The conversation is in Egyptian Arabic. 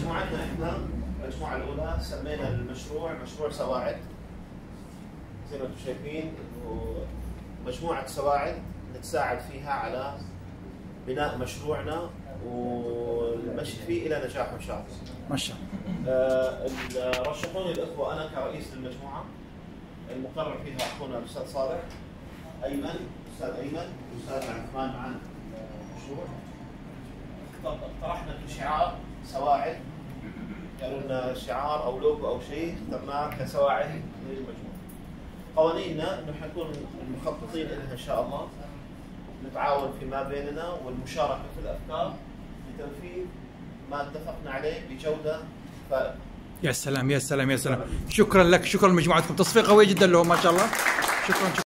مجموعتنا احنا المجموعه الاولى سمينا المشروع مشروع سواعد زي ما انتم شايفين انه مجموعه سواعد نتساعد فيها على بناء مشروعنا والمشي فيه الى نجاح ان شاء الله. ما شاء الله آه، ال- رشحوني الاخوه انا كرئيس للمجموعه المقرر فيها اخونا الاستاذ صالح ايمن استاذ ايمن واستاذ عثمان معنا المشروع اقترحنا شعار سواعد قالوا لنا شعار او لوجو او شيء اخترناه كسواعد للمجموعه. قوانيننا انه حنكون مخططين لها ان شاء الله نتعاون فيما بيننا والمشاركه في الافكار لتنفيذ ما اتفقنا عليه بجوده فائقه. يا سلام يا سلام يا سلام شكرا لك شكرا لمجموعتكم تصفيق قوي جدا لهم ما شاء الله شكرا شكرا